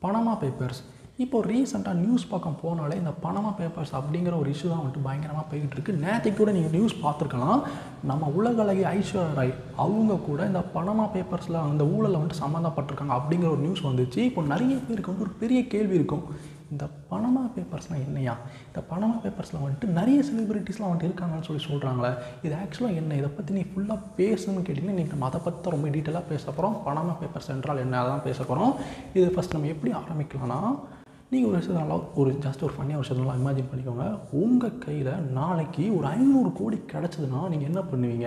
பனமா papers இப்போ ரீசெண்டாக news பக்கம் போனாலே இந்த பனமா பேப்பர்ஸ் அப்படிங்கிற ஒரு இஷ்யூ தான் வந்துட்டு பயங்கரமாக போய்கிட்டு இருக்கு நேற்றுக்கு கூட நீங்கள் நியூஸ் பார்த்துருக்கலாம் நம்ம உலகளகி ஐஸ்வர்யா ராய் அவங்க கூட இந்த பனமா பேப்பர்ஸில் அந்த ஊழலில் வந்துட்டு சம்மந்தப்பட்டிருக்காங்க அப்படிங்கிற ஒரு நியூஸ் வந்துச்சு இப்போ நிறைய பேருக்கு வந்து ஒரு பெரிய கேள்வி இருக்கும் இந்த பனமா பேப்பர்ஸ்லாம் என்னையா இந்த பனமா பேப்பர்ஸில் வந்துட்டு நிறைய செலிபிரிட்டிஸ்லாம் வந்துட்டு இருக்காங்கன்னு சொல்லி சொல்கிறாங்களே இது ஆக்சுவலாக என்ன இதை பற்றி நீ ஃபுல்லாக பேசணும்னு கேட்டிங்கன்னா இன்றைக்கி நம்ம அதை பற்றி தான் ரொம்ப டீட்டெயிலாக பேச போகிறோம் பனமா பேப்பர்ஸ் என்றால் என்ன அதான் பேச போகிறோம் இது ஃபஸ்ட் நம்ம எப்படி ஆரம்பிக்கலாம்னா நீங்கள் ஒரு விஷயத்தை நல்லா ஒரு ஜஸ்ட் ஒரு ஃபன்னியாக ஒரு விஷயத்தை நல்லா இமேஜின் பண்ணிக்கோங்க உங்கள் கையில் நாளைக்கு ஒரு ஐநூறு கோடி கிடச்சதுன்னா நீங்கள் என்ன பண்ணுவீங்க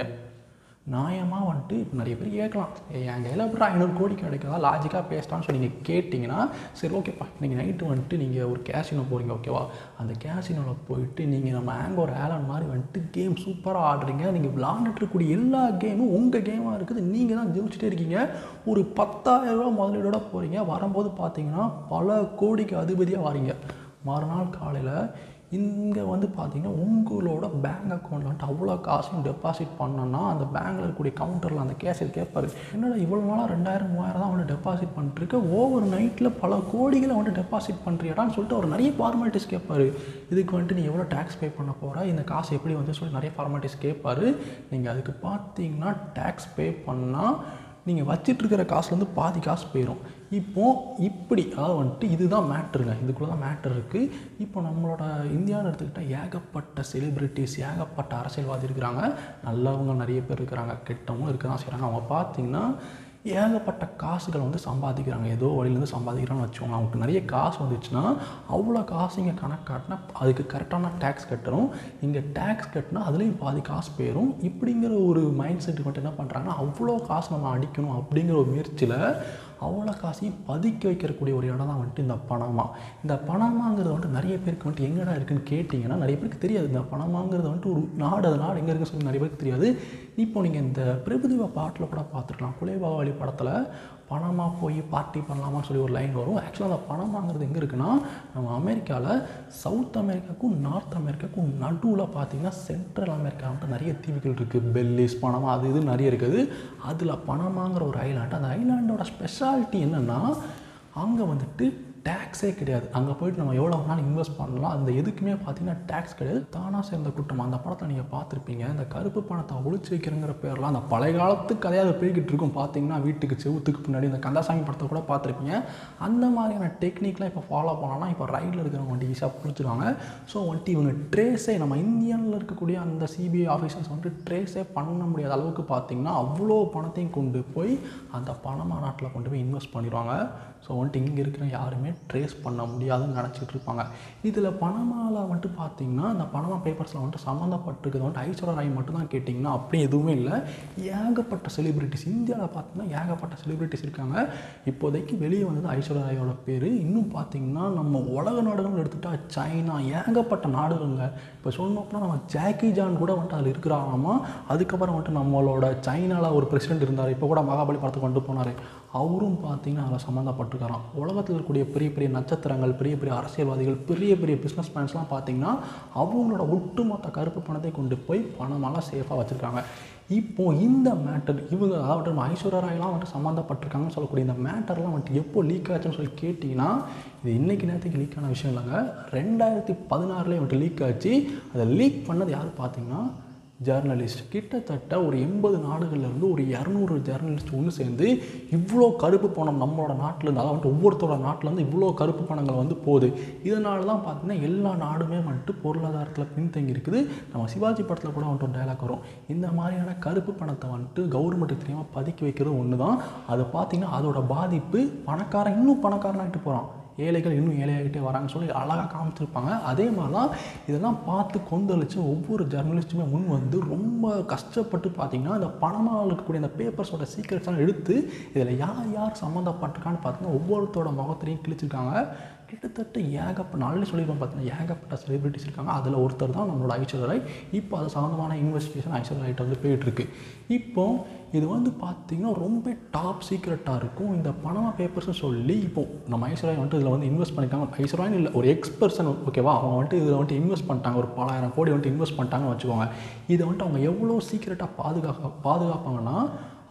நியாயமாக வந்துட்டு இப்போ நிறைய பேர் கேட்கலாம் "ஏய், என் கையில் அப்புறம் ஐநூறு கோடி கிடைக்காதா லாஜிக்காக பேசலாம்னு சொல்லி நீங்கள் கேட்டிங்கன்னா சரி ஓகேப்பா நீங்கள் நைட்டு வந்துட்டு நீங்கள் ஒரு கேசினோ போகிறீங்க ஓகேவா அந்த கேசினோவில் போயிட்டு நீங்கள் நம்ம ஆங்கோர் ஆலன் மாதிரி வந்துட்டு கேம் சூப்பராக ஆடுறீங்க நீங்கள் விளாண்டுட்டு இருக்கக்கூடிய எல்லா கேமும் உங்கள் கேமாக இருக்குது நீங்கள் தான் ஜெயிச்சுட்டே இருக்கீங்க ஒரு பத்தாயிரம் ரூபா முதலீடோட போகிறீங்க வரும்போது பார்த்தீங்கன்னா பல கோடிக்கு அதிபதியாக வாரீங்க மறுநாள் காலையில் இங்கே வந்து பார்த்தீங்கன்னா உங்களோட பேங்க் அக்கௌண்ட்டில் வந்துட்டு அவ்வளோ காசையும் டெபாசிட் பண்ணோன்னா அந்த பேங்க்கில் இருக்கக்கூடிய கவுண்டரில் அந்த கேஷியர் கேட்பாரு என்னடா இவ்வளோ நாளாக ரெண்டாயிரம் மூவாயிரம் தான் வந்து டெபாசிட் பண்ணிட்டுருக்க ஓவர் நைட்டில் பல கோடிகளை வந்து டெபாசிட் பண்ணுறியாடான்னு சொல்லிட்டு அவர் நிறைய ஃபார்மாலிட்டிஸ் கேட்பாரு இதுக்கு வந்துட்டு நீ எவ்வளோ டேக்ஸ் பே பண்ண போகிற இந்த காசு எப்படி வந்து சொல்லி நிறைய ஃபார்மாலிட்டிஸ் கேட்பாரு நீங்கள் அதுக்கு பார்த்தீங்கன்னா டேக்ஸ் பே பண்ணால் நீங்கள் வச்சிட்டு இருக்கிற காசுலேருந்து பாதி காசு போயிடும் இப்போ இப்படி அதாவது வந்துட்டு இதுதான் மேட்ருங்க இதுக்குள்ள தான் மேட்ரு இருக்குது இப்போ நம்மளோட இந்தியான்னு எடுத்துக்கிட்டால் ஏகப்பட்ட செலிப்ரிட்டிஸ் ஏகப்பட்ட அரசியல்வாதி இருக்கிறாங்க நல்லவங்க நிறைய பேர் இருக்கிறாங்க கெட்டவங்களும் இருக்க தான் செய்கிறாங்க அவங்க பார்த்தீங்கன்னா ஏகப்பட்ட காசுகளை வந்து சம்பாதிக்கிறாங்க ஏதோ வழியிலேருந்து சம்பாதிக்கிறான்னு வச்சுக்கோங்க அவங்களுக்கு நிறைய காசு வந்துச்சுன்னா அவ்வளோ காசு இங்கே கணக்கு காட்டினா அதுக்கு கரெக்டான டேக்ஸ் கட்டணும் இங்கே டேக்ஸ் கட்டினா அதுலேயும் பாதி காசு போயிடும் இப்படிங்கிற ஒரு மைண்ட் செட்டுக்கு மட்டும் என்ன பண்ணுறாங்கன்னா அவ்வளோ காசு நம்ம அடிக்கணும் அப்படிங்கிற ஒரு முயற்சியில் அவ்வளோ காசையும் பதுக்கி வைக்கிறக்கூடிய ஒரு இடம் தான் வந்துட்டு இந்த பணமா இந்த பணமாங்கிறது வந்துட்டு நிறைய பேருக்கு வந்துட்டு எங்கடா இருக்குன்னு கேட்டிங்கன்னா நிறைய பேருக்கு தெரியாது இந்த பணமாங்கிறது வந்துட்டு ஒரு நாடு அது நாடு எங்கே இருக்குன்னு சொல்லி நிறைய பேருக்கு தெரியாது இப்போ நீங்கள் இந்த பிரபுதேவா பாட்டில் கூட பார்த்துருக்கலாம் குலைபாவாளி படத்தில் பணமாக போய் பார்ட்டி பண்ணலாமான்னு சொல்லி ஒரு லைன் வரும் ஆக்சுவலாக அந்த பணமாங்கிறது எங்கே இருக்குன்னா நம்ம அமெரிக்காவில் சவுத் அமெரிக்காவுக்கும் நார்த் அமெரிக்காவுக்கும் நடுவில் பார்த்தீங்கன்னா சென்ட்ரல் அமெரிக்கா வந்துட்டு நிறைய தீவுகள் இருக்குது பெல்லிஸ் பணமா அது இது நிறைய இருக்குது அதில் பணமாங்கிற ஒரு ஐலாண்டு அந்த ஐலாண்டோட ஸ்பெஷாலிட்டி என்னென்னா அங்கே வந்துட்டு டேக்ஸே கிடையாது அங்கே போயிட்டு நம்ம எவ்வளோ வேணாலும் இன்வெஸ்ட் பண்ணலாம் அந்த எதுக்குமே பார்த்தீங்கன்னா டேக்ஸ் கிடையாது தானாக சேர்ந்த கூட்டம் அந்த படத்தை நீங்கள் பார்த்துருப்பீங்க இந்த கருப்பு பணத்தை ஒழிச்சு வைக்கிறங்கிற பேர்லாம் அந்த பழைய காலத்து கதையாக அதை போய்கிட்டு இருக்கும் பார்த்தீங்கன்னா வீட்டுக்கு செவுத்துக்கு பின்னாடி இந்த கந்தசாமி படத்தை கூட பார்த்துருப்பீங்க அந்த மாதிரியான டெக்னிக்லாம் இப்போ ஃபாலோ பண்ணோம்னா இப்போ ரைடில் இருக்கிறவங்க வந்துட்டு ஈஸியாக புரிஞ்சுருவாங்க ஸோ வந்துட்டு இவங்க ட்ரேஸே நம்ம இந்தியனில் இருக்கக்கூடிய அந்த சிபிஐ ஆஃபீஸர்ஸ் வந்துட்டு ட்ரேஸே பண்ண முடியாத அளவுக்கு பார்த்தீங்கன்னா அவ்வளோ பணத்தையும் கொண்டு போய் அந்த பணமா நாட்டில் கொண்டு போய் இன்வெஸ்ட் பண்ணிடுவாங்க ஸோ வந்துட்டு இங்கே இருக்கிற யாருமே ட்ரேஸ் பண்ண முடியாதுன்னு நினச்சிட்டு இருப்பாங்க இதில் பணமால வந்துட்டு பார்த்தீங்கன்னா இந்த பணமா பேப்பர்ஸில் வந்துட்டு சம்மந்தப்பட்டிருக்கிறது வந்துட்டு ஐஸ்வர்யா ராய் மட்டும் தான் கேட்டிங்கன்னா அப்படி எதுவுமே இல்லை ஏகப்பட்ட செலிபிரிட்டிஸ் இந்தியாவில் பார்த்தீங்கன்னா ஏகப்பட்ட செலிபிரிட்டிஸ் இருக்காங்க இப்போதைக்கு வெளியே வந்தது ஐஸ்வர்யா ராயோட பேர் இன்னும் பார்த்தீங்கன்னா நம்ம உலக நாடுகள் எடுத்துட்டா சைனா ஏகப்பட்ட நாடுகள்ங்க இப்போ சொல்லணும்னா நம்ம ஜாக்கி ஜான் கூட வந்துட்டு அதில் இருக்கிறாராமா அதுக்கப்புறம் வந்துட்டு நம்மளோட சைனாவில் ஒரு பிரசிடென்ட் இருந்தார் இப்போ கூட மகாபலி படத்துக்கு கொண்டு போனார் அவரும் பார்த்தீங்கன்னா அதில் சம்மந்தப்பட்டிருக்காராம் உலகத்தில் இருக்கக்கூடிய பெரிய பெரிய நட்சத்திரங்கள் பெரிய பெரிய அரசியல்வாதிகள் பெரிய பெரிய பிஸ்னஸ் மேன்ஸ்லாம் பார்த்தீங்கன்னா அவங்களோட ஒட்டுமொத்த கருப்பு பணத்தை கொண்டு போய் பணமெல்லாம் சேஃபாக வச்சுருக்காங்க இப்போ இந்த மேட்டர் இவங்க அதாவது நம்ம ஐஸ்வர்யா ராய்லாம் வந்துட்டு சம்மந்தப்பட்டிருக்காங்கன்னு சொல்லக்கூடிய இந்த மேட்டர்லாம் வந்துட்டு எப்போ லீக் ஆச்சுன்னு சொல்லி கேட்டிங்கன்னா இது இன்றைக்கி நேரத்துக்கு லீக் ஆன விஷயம் இல்லைங்க ரெண்டாயிரத்தி பதினாறுலேயே வந்துட்டு லீக் ஆச்சு அதை லீக் பண்ணது யார் பார்த்தீங்கன்னா ஜேர்னலிஸ்ட் கிட்டத்தட்ட ஒரு எண்பது நாடுகள்லேருந்து ஒரு இரநூறு ஜேர்னலிஸ்ட் ஒன்று சேர்ந்து இவ்வளோ கருப்பு பணம் நம்மளோட நாட்டிலேருந்து அதாவது வந்துட்டு ஒவ்வொருத்தரோட நாட்டிலேருந்து இவ்வளோ கருப்பு பணங்கள் வந்து போகுது இதனால தான் பார்த்தீங்கன்னா எல்லா நாடுமே வந்துட்டு பொருளாதாரத்தில் பின்தங்கி இருக்குது நம்ம சிவாஜி படத்தில் கூட வந்துட்டு ஒரு டைலாக் வரும் இந்த மாதிரியான கருப்பு பணத்தை வந்துட்டு கவர்மெண்ட்டு தெரியாமல் பதுக்கி வைக்கிறது ஒன்று தான் அது பார்த்தீங்கன்னா அதோட பாதிப்பு பணக்காரன் இன்னும் பணக்காரனாகிட்டு போகிறான் ஏழைகள் இன்னும் ஏழையாகிட்டே வராங்கன்னு சொல்லி அழகாக காமிச்சிருப்பாங்க அதே மாதிரி தான் இதெல்லாம் பார்த்து கொந்தளிச்சு ஒவ்வொரு ஜர்னலிஸ்ட்டுமே முன் வந்து ரொம்ப கஷ்டப்பட்டு பார்த்தீங்கன்னா இந்த பணமாக இருக்கக்கூடிய இந்த பேப்பர்ஸோட சீக்கிரட்ஸ்லாம் எடுத்து இதில் யார் யார் சம்மந்தப்பட்டிருக்கான்னு பார்த்தீங்கன்னா ஒவ்வொருத்தரோட முகத்திலையும் கிழிச்சிருக்காங்க கிட்டத்தட்ட ஏகப்பட்ட நாளில் சொல்லிடுவோம் பார்த்தீங்கன்னா ஏகப்பட்ட செலிபிரிட்டிஸ் இருக்காங்க அதில் ஒருத்தர் தான் நம்மளோட ஐஸ்வர்யா ராய் இப்போ அது சம்மந்தமான இன்வெஸ்டிகேஷன் ஐஸ்வர்யா ராய்ட்ட வந்து போயிட்டுருக்கு இப்போ இது வந்து பார்த்திங்கன்னா ரொம்ப டாப் சீக்ரெட்டாக இருக்கும் இந்த பணமா பேப்பர்ஸ்னு சொல்லி இப்போ நம்ம ஐஸ்வர்யா வந்துட்டு இதில் வந்து இன்வெஸ்ட் பண்ணியிருக்காங்க ஐஸ்வர்யான்னு இல்லை ஒரு எக்ஸ் பர்சன் ஓகேவா அவங்க வந்துட்டு இதில் வந்துட்டு இன்வெஸ்ட் பண்ணிட்டாங்க ஒரு பலாயிரம் கோடி வந்துட்டு இன்வெஸ்ட் பண்ணிட்டாங்கன்னு வச்சுக்கோங்க இதை வந்துட்டு அவங்க எவ்வளோ சீக்ரெட்டாக பாதுகாக்க பாதுகாப்பாங்கன்னா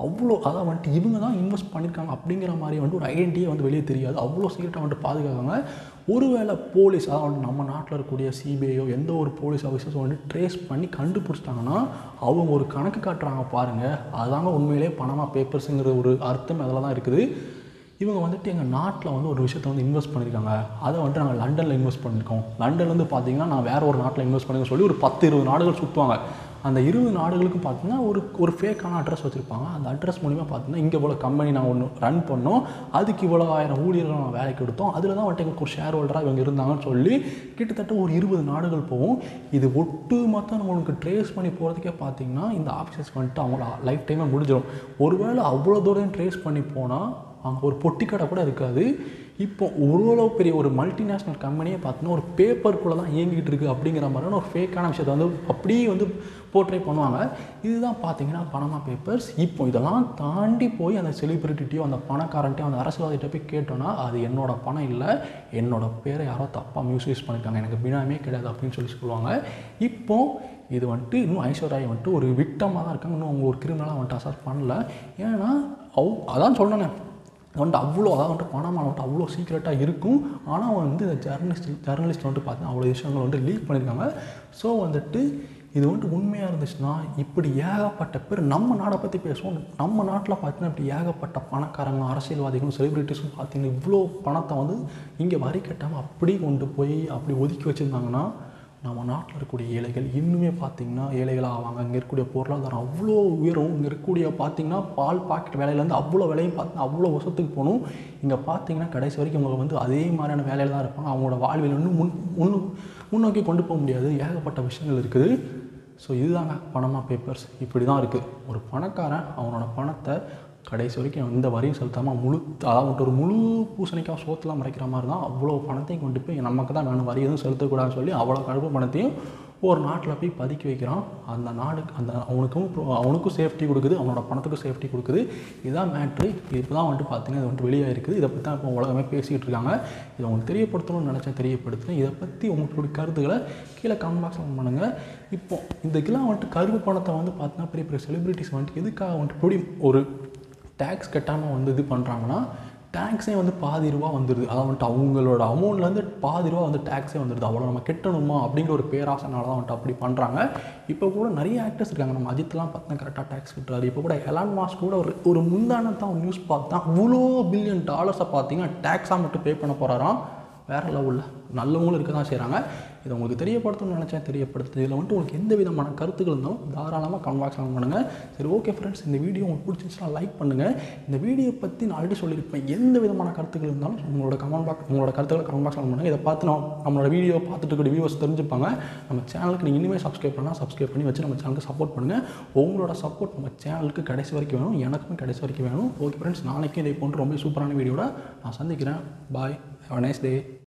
அவ்வளோ அதான் வந்துட்டு இவங்க தான் இன்வெஸ்ட் பண்ணியிருக்காங்க அப்படிங்கிற மாதிரி வந்துட்டு ஒரு ஐடென்டிட்டியே வந்து வெளியே தெரியாது அவ்வளோ சீக்கிரட்டாக வந்துட்டு பாதுகாக்காங்க ஒருவேளை போலீஸ் அதாவது வந்துட்டு நம்ம நாட்டில் இருக்கக்கூடிய சிபிஐயோ எந்த ஒரு போலீஸ் ஆஃபீஸர்ஸோ வந்துட்டு ட்ரேஸ் பண்ணி கண்டுபிடிச்சிட்டாங்கன்னா அவங்க ஒரு கணக்கு காட்டுறாங்க பாருங்கள் அதுதாங்க உண்மையிலே பணமா பேப்பர்ஸுங்கிற ஒரு அர்த்தம் அதில் தான் இருக்குது இவங்க வந்துட்டு எங்கள் நாட்டில் வந்து ஒரு விஷயத்தை வந்து இன்வெஸ்ட் பண்ணியிருக்காங்க அதை வந்துட்டு நாங்கள் லண்டனில் இன்வெஸ்ட் பண்ணியிருக்கோம் லண்டன்லேருந்து பார்த்தீங்கன்னா நான் வேறு ஒரு நாட்டில் இன்வெஸ்ட் பண்ணிருக்கேன் சொல்லி ஒரு பத்து இருபது நாடுகள் சுற்றுவாங்க அந்த இருபது நாடுகளுக்கும் பார்த்தீங்கன்னா ஒரு ஒரு ஃபேக்கான அட்ரஸ் வச்சுருப்பாங்க அந்த அட்ரஸ் மூலிமா பார்த்தீங்கன்னா இங்கே இவ்வளோ கம்பெனி நான் ஒன்று ரன் பண்ணோம் அதுக்கு இவ்வளோ ஆயிரம் ஊழியர்கள் நான் வேலைக்கு எடுத்தோம் அதில் தான் வந்துட்டு எங்களுக்கு ஒரு ஷேர் ஹோல்டராக இவங்க இருந்தாங்கன்னு சொல்லி கிட்டத்தட்ட ஒரு இருபது நாடுகள் போகும் இது ஒட்டு மொத்தம் நம்மளுக்கு ட்ரேஸ் பண்ணி போகிறதுக்கே பார்த்தீங்கன்னா இந்த ஆஃபீஸர்ஸ் வந்துட்டு அவங்களோட லைஃப் டைமே முடிஞ்சிடும் ஒருவேளை அவ்வளோ தூரம் ட்ரேஸ் பண்ணி போனால் அங்கே ஒரு பொட்டி கடை கூட இருக்காது இப்போ இவ்வளோ பெரிய ஒரு மல்டிநேஷ்னல் கம்பெனியே பார்த்தீங்கன்னா ஒரு பேப்பருக்குள்ளே தான் இயங்கிட்டு இருக்குது அப்படிங்கிற மாதிரியான ஒரு ஃபேக்கான விஷயத்தை வந்து அப்படியே வந்து போர்ட்ரே பண்ணுவாங்க இதுதான் பார்த்தீங்கன்னா பணமா பேப்பர்ஸ் இப்போ இதெல்லாம் தாண்டி போய் அந்த செலிபிரிட்டியோ அந்த பணக்காரன்ட்டையோ அந்த அரசியல்வாதிகிட்ட போய் கேட்டோன்னா அது என்னோட பணம் இல்லை என்னோட பேரை யாரோ தப்பாக மியூஸ்யூஸ் பண்ணியிருக்காங்க எனக்கு பினாமே கிடையாது அப்படின்னு சொல்லி சொல்லுவாங்க இப்போ இது வந்துட்டு இன்னும் ஐஸ்வர்யா வந்துட்டு ஒரு விக்டமாக தான் இருக்காங்க இன்னும் அவங்க ஒரு கிரிமினலாக வந்துட்டு அசஸ் பண்ணல ஏன்னா அவ் அதான் சொன்னேனே வந்துட்டு அவ்வளோ அதாவது வந்துட்டு பணமாக வந்துட்டு அவ்வளோ சீக்ரெட்டாக இருக்கும் ஆனால் வந்து இந்த ஜெர்னலிஸ்ட் ஜெர்னலிஸ்ட் வந்துட்டு பார்த்தீங்கன்னா அவ்வளோ விஷயங்கள் வந்துட்டு லீக் பண்ணியிருக்காங்க ஸோ வந்துட்டு இது வந்துட்டு உண்மையாக இருந்துச்சுன்னா இப்படி ஏகப்பட்ட பேர் நம்ம நாடை பற்றி பேசுவோம் நம்ம நாட்டில் பார்த்தீங்கன்னா இப்படி ஏகப்பட்ட பணக்காரங்களும் அரசியல்வாதிகளும் செலிபிரிட்டிஸும் பார்த்தீங்கன்னா இவ்வளோ பணத்தை வந்து இங்கே வரி கட்டாமல் அப்படி கொண்டு போய் அப்படி ஒதுக்கி வச்சுருந்தாங்கன்னா நம்ம நாட்டில் இருக்கக்கூடிய ஏழைகள் இன்னுமே பார்த்திங்கன்னா ஏழைகளாக ஆவாங்க இங்கே இருக்கக்கூடிய பொருளாதாரம் அவ்வளோ உயரும் இங்கே இருக்கக்கூடிய பார்த்திங்கன்னா பால் பாக்கெட் வேலையிலேருந்து அவ்வளோ விலையும் பார்த்தீங்கன்னா அவ்வளோ வருஷத்துக்கு போகணும் இங்கே பார்த்தீங்கன்னா கடைசி வரைக்கும் அவங்க வந்து அதே மாதிரியான வேலையில் தான் இருப்பாங்க அவங்களோட வாழ்வில் இன்னும் முன் முன் முன்னோக்கி கொண்டு போக முடியாது ஏகப்பட்ட விஷயங்கள் இருக்குது ஸோ இதுதாங்க பணமா பேப்பர்ஸ் இப்படி தான் இருக்குது ஒரு பணக்காரன் அவனோட பணத்தை கடைசி வரைக்கும் எந்த வரியும் செலுத்தாமல் முழு அதாவது ஒரு முழு பூசணிக்காய் சோத்துலாம் மறைக்கிற மாதிரி தான் அவ்வளோ பணத்தையும் கொண்டு போய் நமக்கு தான் வேணும் வரி எதுவும் செலுத்தக்கூடாதுன்னு சொல்லி அவ்வளோ கடுப்பு பணத்தையும் ஒரு நாட்டில் போய் பதுக்கி வைக்கிறான் அந்த நாடுக்கு அந்த அவனுக்கும் pro- அவனுக்கும் சேஃப்டி கொடுக்குது அவனோட பணத்துக்கும் சேஃப்டி கொடுக்குது இதுதான் மேட்ரு இப்போ தான் வந்துட்டு பார்த்தீங்கன்னா இது வந்துட்டு வெளியாக இருக்குது இதை பற்றி தான் இப்போ உலகமே பேசிகிட்டு இருக்காங்க இதை உங்களுக்கு தெரியப்படுத்தணும்னு நினச்சேன் தெரியப்படுத்துகிறேன் இதை பற்றி உங்களுடைய கருத்துக்களை கீழே கமெண்ட் பாக்ஸில் பண்ணுங்கள் இப்போ இந்த இதெல்லாம் வந்துட்டு கருப்பு பணத்தை வந்து பார்த்தீங்கன்னா பெரிய பெரிய செலிபிரிட்டிஸ் வந்துட்டு எதுக்காக வந்துட்டு இப்படி ஒரு டேக்ஸ் கட்டாமல் வந்து இது பண்ணுறாங்கன்னா டேக்ஸே வந்து பாதி ரூபா வந்துடுது அதான் வந்துட்டு அவங்களோட அமௌண்ட்லேருந்து பாதி ரூபா வந்து டேக்ஸே வந்துடுது அவ்வளோ நம்ம கெட்டணுமா அப்படிங்கிற ஒரு பேராசனால தான் வந்துட்டு அப்படி பண்ணுறாங்க இப்போ கூட நிறைய ஆக்டர்ஸ் இருக்காங்க நம்ம அஜித்லாம் பார்த்தா கரெக்டாக டேக்ஸ் கட்டுறாரு இப்போ கூட எலான் மாஸ்க் கூட ஒரு ஒரு முந்தான தான் நியூஸ் பார்த்தா அவ்வளோ பில்லியன் டாலர்ஸை பார்த்தீங்கன்னா டேக்ஸாக மட்டும் பே பண்ண போகிறாராம் வேறு லெவலில் நல்லவங்களும் இருக்க தான் செய்கிறாங்க இதை உங்களுக்கு தெரியப்படுத்தணும்னு நினச்சேன் தெரியப்படுத்து இதில் வந்துட்டு உங்களுக்கு எந்த விதமான கருத்துக்கள் இருந்தாலும் தாராளமாக கமெண்ட் பாக்ஸ் பண்ணுங்கள் சரி ஓகே ஃப்ரெண்ட்ஸ் இந்த வீடியோ உங்களுக்கு பிடிச்சிருந்துச்சுன்னா லைக் பண்ணுங்கள் இந்த வீடியோ பற்றி நான் ஆல்ரெடி சொல்லியிருப்பேன் எந்த விதமான கருத்துக்கள் இருந்தாலும் உங்களோட கமெண்ட் பாக்ஸ் உங்களோட கருத்துக்களை கமெண்ட் பாக்ஸ் பண்ணுங்கள் இதை பார்த்து நான் நம்மளோட வீடியோ பார்த்துட்டு இருக்கிற வியூவர்ஸ் தெரிஞ்சுப்பாங்க நம்ம சேனலுக்கு நீங்கள் இனிமேல் சப்ஸ்கிரைப் பண்ணால் சப்ஸ்கிரைப் பண்ணி வச்சு நம்ம சேனலுக்கு சப்போர்ட் பண்ணுங்கள் உங்களோட சப்போர்ட் நம்ம சேனலுக்கு கடைசி வரைக்கும் வேணும் எனக்கும் கடைசி வரைக்கும் வேணும் ஓகே ஃப்ரெண்ட்ஸ் நாளைக்கு இதே போன்று ரொம்ப சூப்பரான வீடியோட நான் சந்திக்கிறேன் பாய் ஹவ் நைஸ் டே